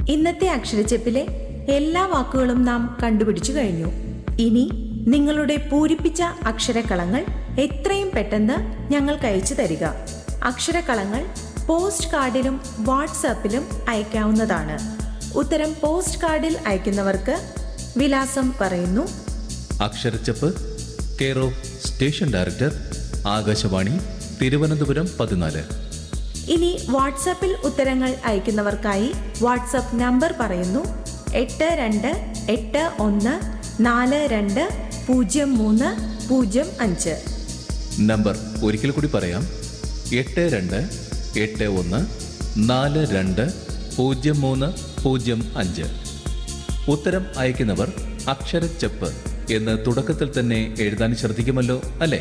ഇന്നത്തെ അക്ഷരച്ചെപ്പിലെ എല്ലാ വാക്കുകളും നാം കണ്ടുപിടിച്ചു കഴിഞ്ഞു ഇനി നിങ്ങളുടെ പൂരിപ്പിച്ച അക്ഷരക്കളങ്ങൾ എത്രയും പെട്ടെന്ന് ഞങ്ങൾക്ക് അയച്ചു തരിക അക്ഷരക്കളങ്ങൾ പോസ്റ്റ് കാർഡിലും വാട്സാപ്പിലും അയക്കാവുന്നതാണ് ഉത്തരം പോസ്റ്റ് കാർഡിൽ അയക്കുന്നവർക്ക് വിലാസം പറയുന്നു അക്ഷരച്ചപ്പ് care of station director Akashvani Thiruvananthapuram പതിനാല് ഇനി വാട്സാപ്പിൽ ഉത്തരങ്ങൾ അയക്കുന്നവർക്കായി വാട്സാപ്പ് നമ്പർ പറയുന്നു എട്ട് രണ്ട് എട്ട് ഒന്ന് നാല് രണ്ട് പൂജ്യം മൂന്ന് പൂജ്യം അഞ്ച് നമ്പർ ഒരിക്കൽ കൂടി പറയാം എട്ട് രണ്ട് എട്ട് ഒന്ന് നാല് രണ്ട് പൂജ്യം മൂന്ന് പൂജ്യം അഞ്ച് ഉത്തരം അയക്കുന്നവർ അക്ഷരച്ചപ്പ് എന്ന് തുടക്കത്തിൽ തന്നെ എഴുതാൻ ശ്രദ്ധിക്കുമല്ലോ അല്ലേ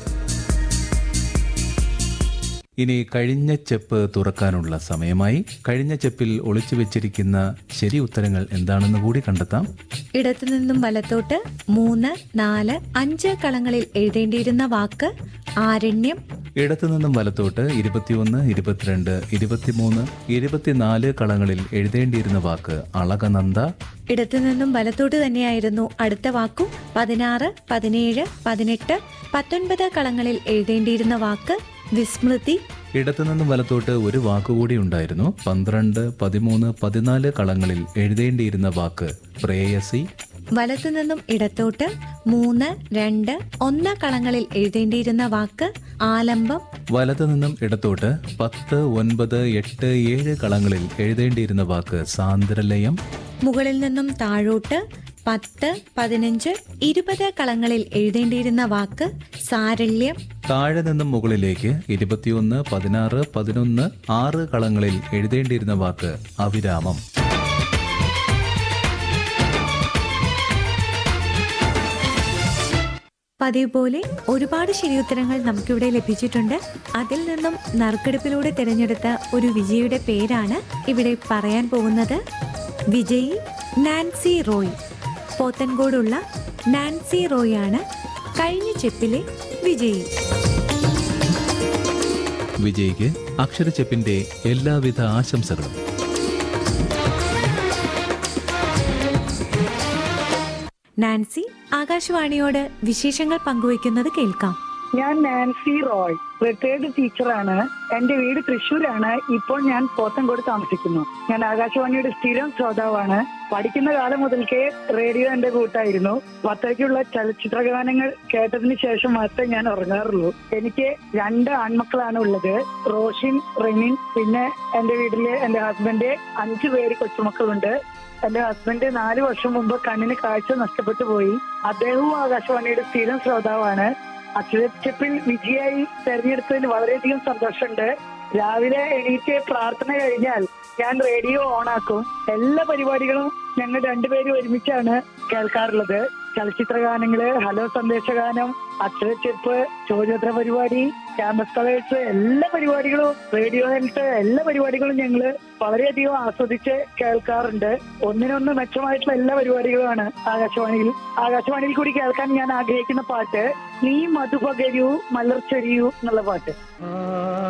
ഇനി കഴിഞ്ഞ ചെപ്പ് തുറക്കാനുള്ള സമയമായി കഴിഞ്ഞ ചെപ്പിൽ ഒളിച്ചു വെച്ചിരിക്കുന്ന ശരി ഉത്തരങ്ങൾ എന്താണെന്ന് കൂടി കണ്ടെത്താം ഇടത്തുനിന്നും വലത്തോട്ട് മൂന്ന് നാല് അഞ്ച് കളങ്ങളിൽ എഴുതേണ്ടിയിരുന്ന വാക്ക് ആരണ്യം ഇടത്തുനിന്നും വലത്തോട്ട് ഇരുപത്തിയൊന്ന് ഇരുപത്തിരണ്ട് ഇരുപത്തിമൂന്ന് ഇരുപത്തിനാല് കളങ്ങളിൽ എഴുതേണ്ടിയിരുന്ന വാക്ക് അളകനന്ദ ഇടത്തുനിന്നും വലത്തോട്ട് തന്നെയായിരുന്നു അടുത്ത വാക്കും പതിനാറ് പതിനേഴ് പതിനെട്ട് പത്തൊൻപത് കളങ്ങളിൽ എഴുതേണ്ടിയിരുന്ന വാക്ക് വിസ്മൃതി ഇടത്തുനിന്നും വലത്തോട്ട് ഒരു വാക്കുകൂടി ഉണ്ടായിരുന്നു പന്ത്രണ്ട് പതിമൂന്ന് പതിനാല് കളങ്ങളിൽ എഴുതേണ്ടിയിരുന്ന വാക്ക് പ്രേയസി വലത്തുനിന്നും ഇടത്തോട്ട് മൂന്ന് രണ്ട് ഒന്ന് കളങ്ങളിൽ എഴുതേണ്ടിയിരുന്ന വാക്ക് ആലംബം വലതുനിന്നും ഇടത്തോട്ട് പത്ത് ഒൻപത് എട്ട് ഏഴ് കളങ്ങളിൽ എഴുതേണ്ടിയിരുന്ന വാക്ക് സാന്ദ്രലയം മുകളിൽ നിന്നും താഴോട്ട് പത്ത് പതിനഞ്ച് ഇരുപത് കളങ്ങളിൽ എഴുതേണ്ടിയിരുന്ന വാക്ക് സാരല്യം താഴെ നിന്നും മുകളിലേക്ക് ഇരുപത്തിയൊന്ന് പതിനാറ് പതിനൊന്ന് ആറ് കളങ്ങളിൽ എഴുതേണ്ടിയിരുന്ന വാക്ക് അവിരാമം പതിവ് പോലെ ഒരുപാട് ശരിയുത്തരങ്ങൾ നമുക്കിവിടെ ലഭിച്ചിട്ടുണ്ട് അതിൽ നിന്നും നറുക്കെടുപ്പിലൂടെ തിരഞ്ഞെടുത്ത ഒരു വിജയിയുടെ പേരാണ് ഇവിടെ പറയാൻ പോകുന്നത് വിജയി നാൻസി റോയ് പോത്തൻകോടുള്ള നാൻസി റോയ് ആണ് കഴിഞ്ഞ ചെപ്പിലെ വിജയി വിജയ്ക്ക് അക്ഷരച്ചെപ്പിന്റെ എല്ലാവിധ ആശംസകളും നാൻസി ആകാശവാണിയോട് വിശേഷങ്ങൾ പങ്കുവയ്ക്കുന്നത് കേൾക്കാം ഞാൻ നാൻസി റോയ് റിട്ടയർഡ് ടീച്ചറാണ് എന്റെ വീട് തൃശ്ശൂരാണ് ഇപ്പോൾ ഞാൻ പോത്തൻകോട് താമസിക്കുന്നു ഞാൻ ആകാശവാണിയുടെ സ്ഥിരം ശ്രോതാവാണ് പഠിക്കുന്ന കാലം മുതൽക്കേ റേഡിയോ എന്റെ കൂട്ടായിരുന്നു പത്തരയ്ക്കുള്ള ചലച്ചിത്ര ഗാനങ്ങൾ കേട്ടതിന് ശേഷം മാത്രമേ ഞാൻ ഉറങ്ങാറുള്ളൂ എനിക്ക് രണ്ട് ആൺമക്കളാണ് ഉള്ളത് റോഷിൻ റെനിൻ പിന്നെ എന്റെ വീട്ടില് എന്റെ ഹസ്ബൻഡ് അഞ്ചു പേര് കൊച്ചുമക്കളുണ്ട് എന്റെ ഹസ്ബൻഡ് നാല് വർഷം മുമ്പ് കണ്ണിന് കാഴ്ച നഷ്ടപ്പെട്ടു പോയി അദ്ദേഹവും ആകാശവാണിയുടെ സ്ഥിരം ശ്രോതാവാണ് അക്ഷരച്ചപ്പിൽ വിജയായി തെരഞ്ഞെടുത്തതിൽ വളരെയധികം സന്തോഷമുണ്ട് രാവിലെ എണീറ്റ് പ്രാർത്ഥന കഴിഞ്ഞാൽ ഞാൻ റേഡിയോ ഓണാക്കും എല്ലാ പരിപാടികളും ഞങ്ങൾ രണ്ടുപേരും ഒരുമിച്ചാണ് കേൾക്കാറുള്ളത് ചലച്ചിത്ര ഗാനങ്ങള് ഹലോ സന്ദേശഗാനം അക്ഷരച്ചെപ്പ് ചോദ്യോത്തര പരിപാടി ക്യാമ്പസ് കളേഴ്സ് എല്ലാ പരിപാടികളും റേഡിയോ ഹെൽത്ത് എല്ലാ പരിപാടികളും ഞങ്ങള് വളരെയധികം ആസ്വദിച്ച് കേൾക്കാറുണ്ട് ഒന്നിനൊന്ന് മെച്ചമായിട്ടുള്ള എല്ലാ പരിപാടികളുമാണ് ആകാശവാണിയിൽ ആകാശവാണിയിൽ കൂടി കേൾക്കാൻ ഞാൻ ആഗ്രഹിക്കുന്ന പാട്ട് നീ മധുപകരൂ മലർച്ചൊരിയൂ എന്നുള്ള പാട്ട്